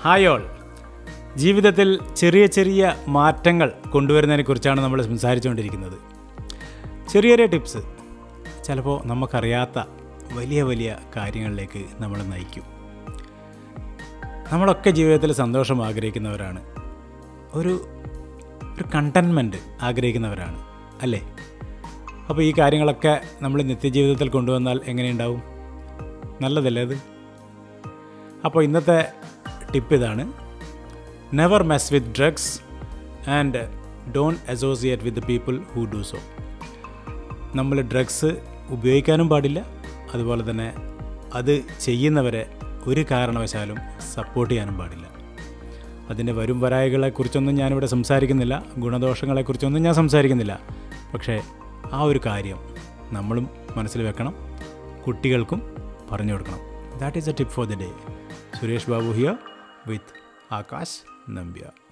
hi all ജീവിതത്തിൽ ചെറിയ ചെറിയ മാറ്റങ്ങൾ കൊണ്ടുവരുന്നതിനെക്കുറിച്ചാണ് നമ്മൾ സംസാരിച്ചുകൊണ്ടിരിക്കുന്നത് ചെറിയ ചെറിയ ടിപ്സ് ചിലപ്പോൾ നമുക്കറിയാത്ത വലിയ വലിയ കാര്യങ്ങളിലേക്ക് നമ്മൾ നയിക്കും നമ്മളൊക്കെ ജീവിതത്തിൽ സന്തോഷം ആഗ്രഹിക്കുന്നവരാണ് ഒരു ഒരു കണ്ടൻമെൻറ്റ് ആഗ്രഹിക്കുന്നവരാണ് അല്ലേ അപ്പോൾ ഈ കാര്യങ്ങളൊക്കെ നമ്മൾ നിത്യജീവിതത്തിൽ കൊണ്ടുവന്നാൽ എങ്ങനെയുണ്ടാവും നല്ലതല്ലേ അത് അപ്പോൾ ഇന്നത്തെ ടിപ്പ് ഇതാണ് never mess with drugs and don't associate with the people who do so നമ്മൾ ഡ്രഗ്സ് ഉപയോഗിക്കാനും പാടില്ല അതുപോലെ തന്നെ അത് ചെയ്യുന്നവരെ ഒരു കാരണവശാലും സപ്പോർട്ട് ചെയ്യാനും പാടില്ല അതിൻ്റെ വരും വരായകളെക്കുറിച്ചൊന്നും ഞാനിവിടെ സംസാരിക്കുന്നില്ല ഗുണദോഷങ്ങളെക്കുറിച്ചൊന്നും ഞാൻ സംസാരിക്കുന്നില്ല പക്ഷേ ആ ഒരു കാര്യം നമ്മളും മനസ്സിൽ വെക്കണം കുട്ടികൾക്കും പറഞ്ഞു കൊടുക്കണം that is a tip for the day Suresh Babu here with Akash നമ്പ്യ